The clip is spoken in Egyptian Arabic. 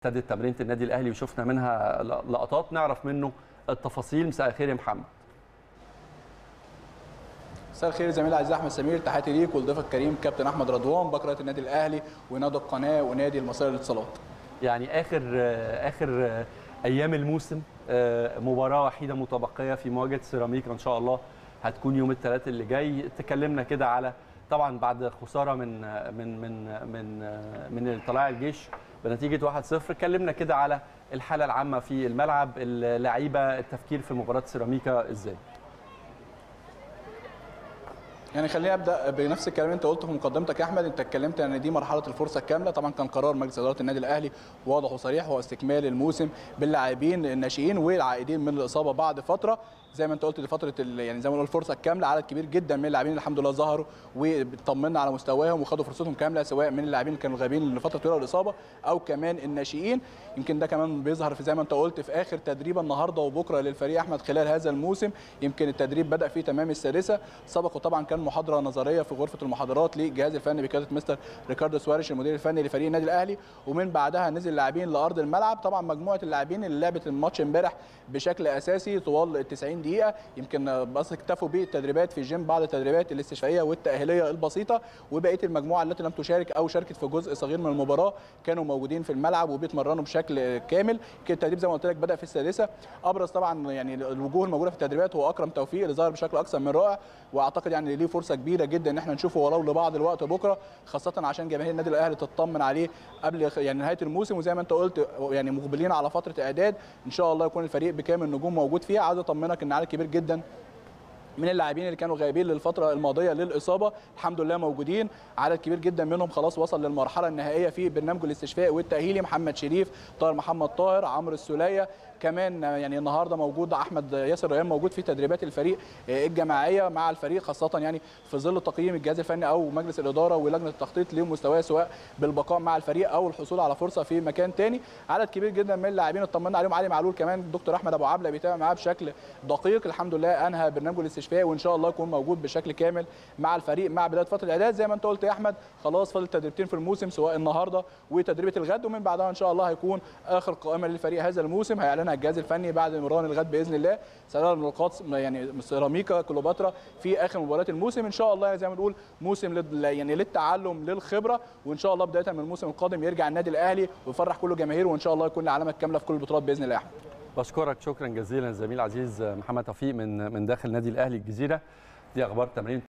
ابتدت تمرينه النادي الاهلي وشفنا منها لقطات نعرف منه التفاصيل مساء الخير يا محمد مساء الخير زميلي العزيز احمد سمير تحياتي ليك ولضيفك الكريم كابتن احمد رضوان بكره النادي الاهلي ونادي القناه ونادي المصري للاتصالات يعني اخر اخر ايام الموسم مباراه وحيده متبقيه في مواجهه سيراميكا ان شاء الله هتكون يوم الثلاث اللي جاي تكلمنا كده على طبعا بعد خساره من من من من من طلائع الجيش بنتيجه 1-0 اتكلمنا كده على الحاله العامه في الملعب اللعيبه التفكير في مباراه سيراميكا ازاي يعني خليني ابدا بنفس الكلام اللي انت قلته في مقدمتك يا احمد انت اتكلمت ان دي مرحله الفرصه الكامله طبعا كان قرار مجلس اداره النادي الاهلي واضح وصريح هو استكمال الموسم باللاعبين الناشئين والعائدين من الاصابه بعد فتره زي ما انت قلت لفتره يعني زي ما نقول الفرصه الكامله عدد كبير جدا من اللاعبين الحمد لله ظهروا وطمنا على مستواهم وخدوا فرصتهم كامله سواء من اللاعبين اللي كانوا غايبين لفتره طويله الاصابه او كمان الناشئين يمكن ده كمان بيظهر في زي ما انت قلت في اخر تدريب النهارده وبكره للفريق احمد خلال هذا الموسم يمكن التدريب بدا في تمام السادسه سبقوا طبعا كان محاضره نظريه في غرفه المحاضرات للجهاز الفني بقياده مستر ريكاردو سواريش المدير الفني لفريق النادي الاهلي ومن بعدها نزل اللاعبين لارض الملعب طبعا مجموعه اللاعبين اللي لعبت الماتش امبارح بشكل اساسي طوال ال 90 دقيقه يمكن بس اكتفوا بالتدريبات في الجيم بعض التدريبات الاستشفائيه والتاهيليه البسيطه وبقيه المجموعه التي لم تشارك او شاركت في جزء صغير من المباراه كانوا موجودين في الملعب وبيتمرنوا بشكل كامل يمكن التدريب زي ما قلت لك بدا في السادسه ابرز طبعا يعني الوجوه الموجوده في التدريبات هو اكرم توفيق اللي ظهر بشكل اكثر من رائع واعتقد يعني ليه فرصه كبيره جدا ان احنا نشوفه ولو لبعض الوقت بكره خاصه عشان جماهير النادي الاهلي تطمن عليه قبل يعني نهايه الموسم وزي ما انت قلت يعني مقبلين على فتره اعداد ان شاء الله يكون الفريق بكامل نجوم موجود فيها عايز اطمنك ان عدد كبير جدا من اللاعبين اللي كانوا غايبين للفتره الماضيه للاصابه الحمد لله موجودين عدد كبير جدا منهم خلاص وصل للمرحله النهائيه في برنامج الاستشفاء والتاهيلي محمد شريف طاهر محمد طاهر عمرو السوليه كمان يعني النهارده موجود احمد ياسر ريان موجود في تدريبات الفريق الجماعيه مع الفريق خاصه يعني في ظل تقييم الجهاز الفني او مجلس الاداره ولجنه التخطيط لمستواه سواء بالبقاء مع الفريق او الحصول على فرصه في مكان ثاني عدد كبير جدا من اللاعبين اطمنا عليهم علي معلول كمان الدكتور احمد ابو عبله بيتابع معاه بشكل دقيق الحمد لله انهى برنامجه الاستشفاء وان شاء الله يكون موجود بشكل كامل مع الفريق مع بدايه فتره الاعداد زي ما انت قلت يا احمد خلاص فاضل تدريبتين في الموسم سواء النهارده وتدريبه الغد ومن بعدها ان شاء الله هيكون اخر قائمه للفريق هذا الموسم هيعلنها الجهاز الفني بعد مران الغد باذن الله سنرى نقاط يعني سيراميكا كليوباترا في اخر مباريات الموسم ان شاء الله زي ما بنقول موسم لل يعني للتعلم للخبره وان شاء الله بدايه من الموسم القادم يرجع النادي الاهلي ويفرح كل جماهيره وان شاء الله يكون العلامه الكامله في كل البطولات باذن الله يا احمد بشكرك شكرا جزيلا زميل عزيز محمد توفيق من من داخل نادي الاهلي الجزيره دي اخبار تمرين